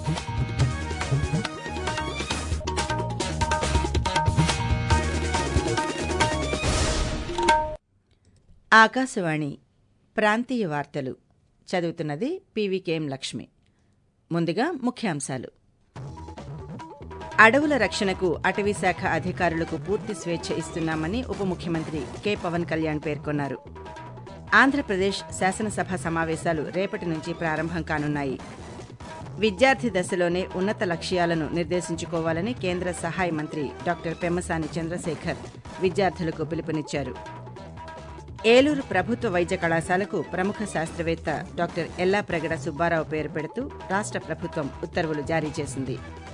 ఆకాశవాణి ప్రాంతీయ వార్తలు చదువుతున్నది పీవీకేఎం లక్ష్మి ముందుగా ముఖ్యాంశాలు అడవుల రక్షణకు అటవీ శాఖ అధికారులకు పూర్తి స్వేచ్ఛ ఇస్తున్నామని ఉప ముఖ్యమంత్రి కె పవన్ కళ్యాణ్ పేర్కొన్నారు ఆంధ్రప్రదేశ్ శాసనసభ సమావేశాలు రేపటి నుంచి ప్రారంభం కానున్నాయి విద్యార్థి దశలోనే ఉన్నత లక్ష్యాలను నిర్దేశించుకోవాలని కేంద్ర సహాయ మంత్రి డాక్టర్ పెమ్మసాని చంద్రశేఖర్ విద్యార్థులకు పిలుపునిచ్చారు ఏలూరు ప్రభుత్వ వైద్య కళాశాలకు ప్రముఖ శాస్త్రవేత్త డాక్టర్ ఎల్లాప్రగడ సుబ్బారావు పేరు పెడుతూ రాష్ట్ర ప్రభుత్వం ఉత్తర్వులు జారీ చేసింది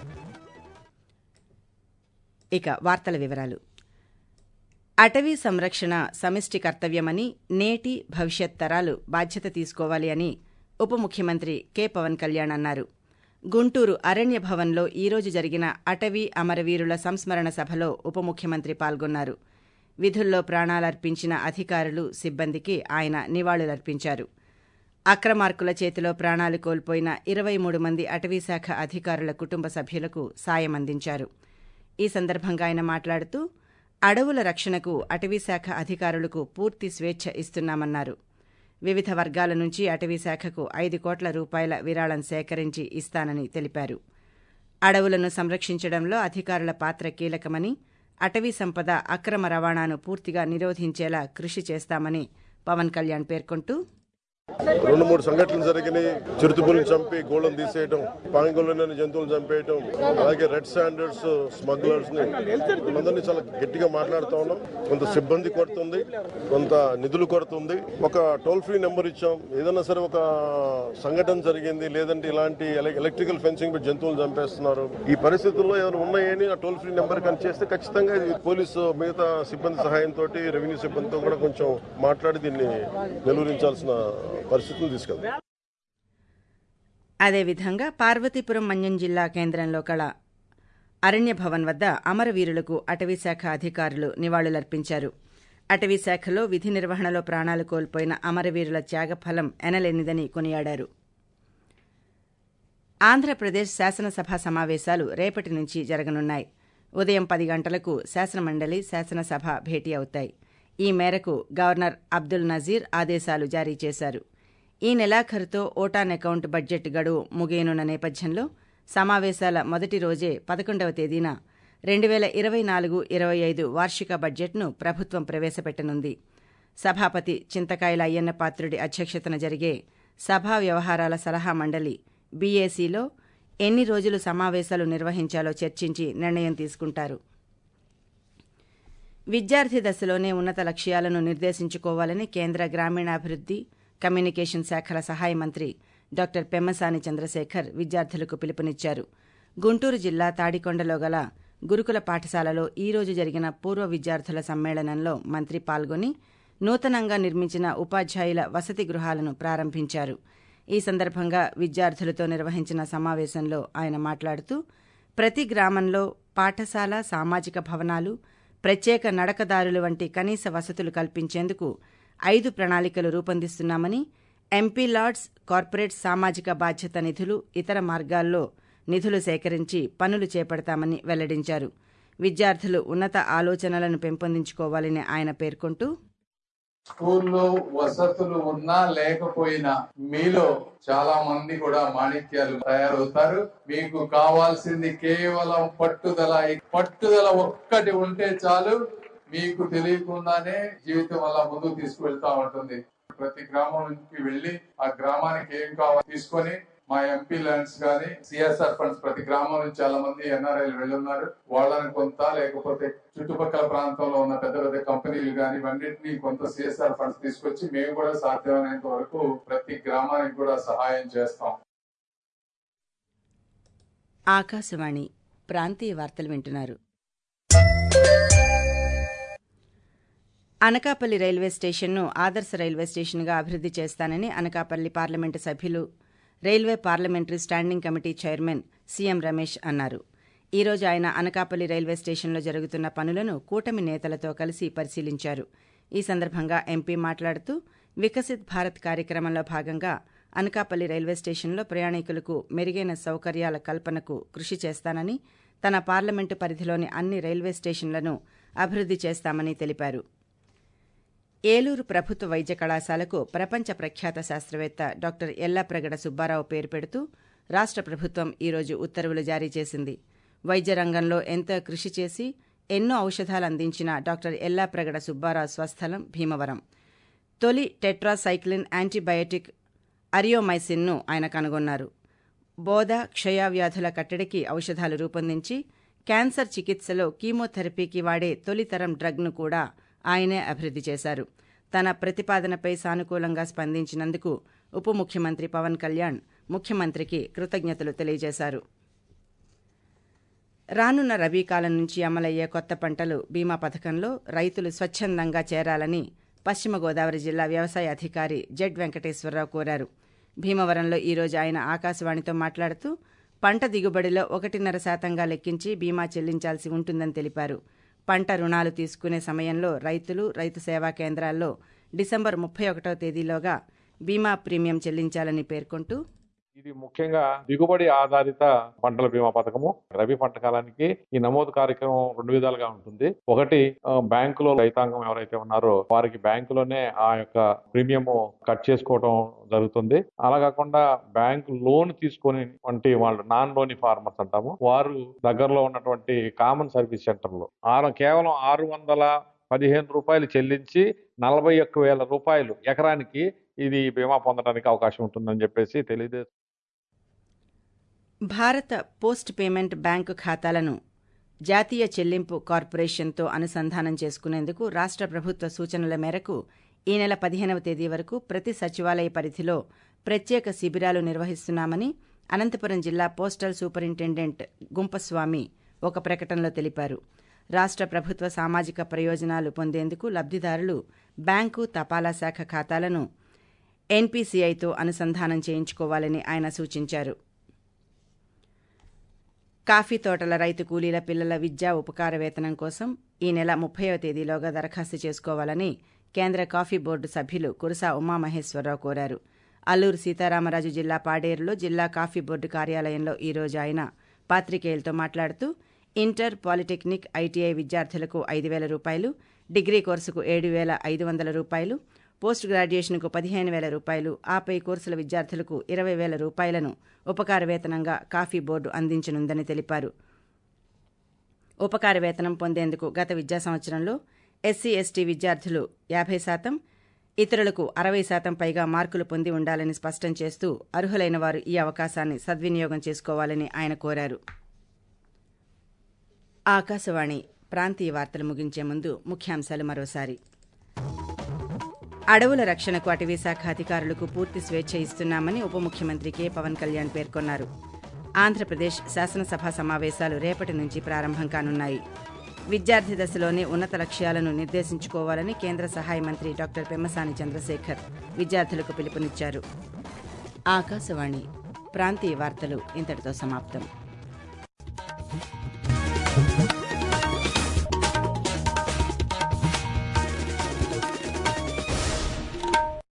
ఇక వార్తల వివరాలు అటవీ సంరక్షణ సమిష్టి కర్తవ్యమని నేటి భవిష్యత్ తరాలు బాధ్యత తీసుకోవాలి అని ఉప ముఖ్యమంత్రి కె పవన్ కళ్యాణ్ అన్నారు గుంటూరు అరణ్య భవన్లో ఈరోజు జరిగిన అటవీ అమరవీరుల సంస్మరణ సభలో ఉప ముఖ్యమంత్రి పాల్గొన్నారు విధుల్లో ప్రాణాలర్పించిన అధికారులు సిబ్బందికి ఆయన నివాళులర్పించారు అక్రమార్కుల చేతిలో ప్రాణాలు కోల్పోయిన ఇరవై మూడు మంది అటవీశాఖ అధికారుల కుటుంబ సభ్యులకు సాయం అందించారు ఈ సందర్భంగా ఆయన మాట్లాడుతూ అడవుల రక్షణకు అటవీశాఖ అధికారులకు పూర్తి స్వేచ్ఛ ఇస్తున్నామన్నారు వివిధ వర్గాల నుంచి అటవీశాఖకు ఐదు కోట్ల రూపాయల విరాళం సేకరించి ఇస్తానని తెలిపారు అడవులను సంరక్షించడంలో అధికారుల పాత్ర కీలకమని అటవీ సంపద అక్రమ రవాణాను పూర్తిగా నిరోధించేలా కృషి చేస్తామని పవన్ కళ్యాణ్ పేర్కొంటూ రెండు మూడు సంఘటనలు జరిగినాయి చిరుతుపుల్ని చంపి గోళ్ళను తీసేయటం పాంగులని జంతువులు చంపేయటం అలాగే రెడ్ స్టాండర్డ్స్ స్మగ్లర్స్ ని అందరినీ చాలా గట్టిగా మాట్లాడుతూ ఉన్నాం కొంత సిబ్బంది కొరత ఉంది కొంత నిధులు కొరత ఉంది ఒక టోల్ ఫ్రీ నెంబర్ ఇచ్చాం ఏదైనా సరే ఒక సంఘటన జరిగింది లేదంటే ఇలాంటి ఎల- ఎలక్ట్రికల్ ఫెన్సింగ్ పెట్టి జంతువులు చంపేస్తున్నారు ఈ పరిస్థితుల్లో ఏమైనా ఉన్నాయని ఆ టోల్ ఫ్రీ నెంబర్ కానీ చేస్తే ఖచ్చితంగా ఇది పోలీసు మిగతా సిబ్బంది సహాయంతో రెవెన్యూ సిబ్బందితో కూడా కొంచెం మాట్లాడి దీన్ని నిలువరించాల్సిన పరిస్థితులు తీసుకెళ్తాం అదేవిధంగా పార్వతీపురం మన్యం జిల్లా కేంద్రంలో కల అరణ్య భవన్ వద్ద అమరవీరులకు అటవీశాఖ అధికారులు నివాళులర్పించారు అటవీశాఖలో విధి నిర్వహణలో ప్రాణాలు కోల్పోయిన అమరవీరుల త్యాగఫలం ఎనలేనిదని కొనియాడారు ఆంధ్రప్రదేశ్ శాసనసభ సమావేశాలు రేపటి నుంచి జరగనున్నాయి ఉదయం పది గంటలకు శాసనమండలి శాసనసభ భేటీ అవుతాయి ఈ మేరకు గవర్నర్ అబ్దుల్ నజీర్ ఆదేశాలు జారీ చేశారు ఈ నెలాఖరుతో ఓటాన్ అకౌంట్ బడ్జెట్ గడువు ముగియనున్న నేపథ్యంలో సమావేశాల మొదటి రోజే పదకొండవ తేదీన రెండు వేల ఇరవై నాలుగు ఇరవై ఐదు వార్షిక బడ్జెట్ను ప్రభుత్వం ప్రవేశపెట్టనుంది సభాపతి చింతకాయల అయ్యన్న పాత్రుడి అధ్యక్షతన జరిగే సభా వ్యవహారాల సలహా మండలి బీఏసీలో ఎన్ని రోజులు సమావేశాలు నిర్వహించాలో చర్చించి నిర్ణయం తీసుకుంటారు విద్యార్థి దశలోనే ఉన్నత లక్ష్యాలను నిర్దేశించుకోవాలని కేంద్ర గ్రామీణాభివృద్ధి కమ్యూనికేషన్ శాఖల సహాయ మంత్రి డాక్టర్ పెమ్మసాని చంద్రశేఖర్ విద్యార్థులకు పిలుపునిచ్చారు గుంటూరు జిల్లా తాడికొండలో గల గురుకుల పాఠశాలలో ఈ రోజు జరిగిన పూర్వ విద్యార్థుల సమ్మేళనంలో మంత్రి పాల్గొని నూతనంగా నిర్మించిన ఉపాధ్యాయుల వసతి గృహాలను ప్రారంభించారు ఈ సందర్భంగా విద్యార్థులతో నిర్వహించిన సమావేశంలో ఆయన మాట్లాడుతూ ప్రతి గ్రామంలో పాఠశాల సామాజిక భవనాలు ప్రత్యేక నడకదారులు వంటి కనీస వసతులు కల్పించేందుకు ఐదు ప్రణాళికలు రూపొందిస్తున్నామని ఎంపీ లాడ్స్ కార్పొరేట్ సామాజిక బాధ్యత నిధులు ఇతర మార్గాల్లో నిధులు సేకరించి పనులు చేపడతామని వెల్లడించారు విద్యార్థులు ఉన్నత ఆలోచనలను పెంపొందించుకోవాలని ఆయన పేర్కొంటూ స్కూల్లో వసతులు ఉన్నా లేకపోయినా మీలో చాలా మంది కూడా మాణిక్యాలు తయారవుతారు మీకు కావాల్సింది కేవలం పట్టుదల ఈ పట్టుదల ఒక్కటి ఉంటే చాలు మీకు తెలియకుండానే జీవితం అలా ముందుకు తీసుకువెళ్తా ఉంటుంది ప్రతి గ్రామం నుంచి వెళ్లి ఆ గ్రామానికి ఏం కావాలో తీసుకొని మా ఎంపీ ల్యాండ్స్ గాని సిఎస్ఆర్ ఫండ్స్ ప్రతి గ్రామం నుంచి చాలా మంది ఎన్ఆర్ఐలు వెళ్ళున్నారు వాళ్ళని కొంత లేకపోతే చుట్టుపక్కల ప్రాంతంలో ఉన్న పెద్ద పెద్ద కంపెనీలు గాని ఇవన్నింటినీ కొంత సిఎస్ఆర్ ఫండ్స్ తీసుకొచ్చి మేము కూడా సాధ్యమైనంత వరకు ప్రతి గ్రామానికి కూడా సహాయం చేస్తాం ఆకాశవాణి ప్రాంతీయ వార్తలు వింటున్నారు అనకాపల్లి రైల్వే స్టేషన్ను ఆదర్శ రైల్వే స్టేషన్గా అభివృద్ది చేస్తానని అనకాపల్లి పార్లమెంటు సభ్యులు railway parliamentary standing committee chairman C M Ramesh అన్నారు ఈ రోజు ఆయన అనకాపల్లి రైల్వే స్టేషన్లో జరుగుతున్న పనులను కూటమి నేతలతో కలిసి పరిశీలించారు ఈ సందర్భంగా ఎంపీ మాట్లాడుతూ వికసిత్ భారత్ కార్యక్రమంలో భాగంగా అనకాపల్లి రైల్వే స్టేషన్లో ప్రయాణికులకు మెరుగైన సౌకర్యాల కల్పనకు కృషి చేస్తానని తన పార్లమెంటు పరిధిలోని అన్ని రైల్వే స్టేషన్లను అభివృద్ధి చేస్తామని తెలిపారు ఏలూరు ప్రభుత్వ వైద్య కళాశాలకు ప్రపంచ ప్రఖ్యాత శాస్త్రవేత్త డాక్టర్ ఎల్లాప్రగడ సుబ్బారావు పేరు పెడుతూ రాష్ట్ర ప్రభుత్వం ఈరోజు ఉత్తర్వులు జారీ చేసింది వైద్య రంగంలో ఎంతో కృషి చేసి ఎన్నో ఔషధాలు అందించిన డాక్టర్ ఎల్లాప్రగడ సుబ్బారావు స్వస్థలం భీమవరం తొలి టెట్రాసైక్లిన్ యాంటీబయాటిక్ అరియోమైసిన్ను ఆయన కనుగొన్నారు బోధ క్షయ వ్యాధుల కట్టడికి ఔషధాలు రూపొందించి క్యాన్సర్ చికిత్సలో కీమోథెరపీకి వాడే తొలితరం డ్రగ్ను కూడా ఆయనే అభివృద్ధి చేశారు తన ప్రతిపాదనపై సానుకూలంగా స్పందించినందుకు ఉప ముఖ్యమంత్రి పవన్ కళ్యాణ్ ముఖ్యమంత్రికి కృతజ్ఞతలు తెలియజేశారు రానున్న రబీ కాలం నుంచి అమలయ్యే కొత్త పంటలు బీమా పథకంలో రైతులు స్వచ్ఛందంగా చేరాలని పశ్చిమ గోదావరి జిల్లా వ్యవసాయ అధికారి జెడ్ వెంకటేశ్వరరావు కోరారు భీమవరంలో ఈరోజు ఆయన ఆకాశవాణితో మాట్లాడుతూ పంట దిగుబడిలో ఒకటిన్నర శాతంగా లెక్కించి బీమా చెల్లించాల్సి ఉంటుందని తెలిపారు పంట రుణాలు తీసుకునే సమయంలో రైతులు రైతు సేవా కేంద్రాల్లో డిసెంబర్ ముప్పై ఒకటో తేదీలోగా బీమా ప్రీమియం చెల్లించాలని పేర్కొంటూ ఇది ముఖ్యంగా దిగుబడి ఆధారిత పంటల బీమా పథకము రబీ పంట కాలానికి ఈ నమోదు కార్యక్రమం రెండు విధాలుగా ఉంటుంది ఒకటి ఆ, బ్యాంకులో రైతాంగం ఎవరైతే ఉన్నారో వారికి బ్యాంకులోనే ఆ యొక్క ప్రీమియం కట్ చేసుకోవడం జరుగుతుంది అలా కాకుండా బ్యాంక్ లోన్ తీసుకొని వంటి వాళ్ళు నాన్ లోని ఫార్మర్స్ అంటాము వారు దగ్గరలో ఉన్నటువంటి కామన్ సర్వీస్ సెంటర్లో ఆరు కేవలం ఆరు వందల పదిహేను రూపాయలు చెల్లించి నలభై ఒక్క వేల రూపాయలు ఎకరానికి ఇది బీమా పొందడానికి అవకాశం ఉంటుందని చెప్పేసి తెలియజేస్తుంది భారత పోస్ట్ పేమెంట్ బ్యాంకు ఖాతాలను జాతీయ చెల్లింపు కార్పొరేషన్తో అనుసంధానం చేసుకునేందుకు రాష్ట్ర ప్రభుత్వ సూచనల మేరకు ఈ నెల పదిహేనవ తేదీ వరకు ప్రతి సచివాలయ పరిధిలో ప్రత్యేక శిబిరాలు నిర్వహిస్తున్నామని అనంతపురం జిల్లా పోస్టల్ సూపరింటెండెంట్ గుంపస్వామి ఒక ప్రకటనలో తెలిపారు రాష్ట్ర ప్రభుత్వ సామాజిక ప్రయోజనాలు పొందేందుకు లబ్ధిదారులు బ్యాంకు తపాలా శాఖ ఖాతాలను ఎన్పీసీఐతో అనుసంధానం చేయించుకోవాలని ఆయన సూచించారు కాఫీ తోటల రైతు కూలీల పిల్లల విద్యా ఉపకార వేతనం కోసం ఈ నెల ముప్పైవ తేదీలోగా దరఖాస్తు చేసుకోవాలని కేంద్ర కాఫీ బోర్డు సభ్యులు కురసా ఉమామహేశ్వరరావు కోరారు అల్లూరు సీతారామరాజు జిల్లా పాడేరులో జిల్లా కాఫీ బోర్డు కార్యాలయంలో ఈ రోజు ఆయన పాత్రికేయులతో మాట్లాడుతూ ఇంటర్ పాలిటెక్నిక్ ఐటీఐ విద్యార్థులకు ఐదు వేల రూపాయలు డిగ్రీ కోర్సుకు ఏడు వేల ఐదు వందల రూపాయలు పోస్ట్ గ్రాడ్యుయేషన్కు పదిహేను వేల రూపాయలు ఆపై కోర్సుల విద్యార్థులకు ఇరవై వేల రూపాయలను ఉపకార వేతనంగా కాఫీ బోర్డు అందించనుందని తెలిపారు ఉపకార వేతనం పొందేందుకు గత విద్యా సంవత్సరంలో ఎస్సీ ఎస్టీ విద్యార్థులు యాభై శాతం ఇతరులకు అరవై శాతం పైగా మార్కులు పొంది ఉండాలని స్పష్టం చేస్తూ అర్హులైన వారు ఈ అవకాశాన్ని సద్వినియోగం చేసుకోవాలని ఆయన కోరారు ఆకాశవాణి ప్రాంతీయ వార్తలు ముగించే ముందు ముఖ్యాంశాలు మరోసారి అడవుల రక్షణకు అటవీ శాఖ అధికారులకు పూర్తి స్వేచ్ఛ ఇస్తున్నామని ఉప ముఖ్యమంత్రి కె పవన్ కళ్యాణ్ పేర్కొన్నారు ఆంధ్రప్రదేశ్ శాసనసభ సమావేశాలు రేపటి నుంచి ప్రారంభం కానున్నాయి విద్యార్థి దశలోనే ఉన్నత లక్ష్యాలను నిర్దేశించుకోవాలని కేంద్ర సహాయ మంత్రి డాక్టర్ పెమ్మసాని చంద్రశేఖర్ విద్యార్థులకు పిలుపునిచ్చారు ఆకాశవాణి ప్రాంతీయ వార్తలు ఇంతటితో సమాప్తం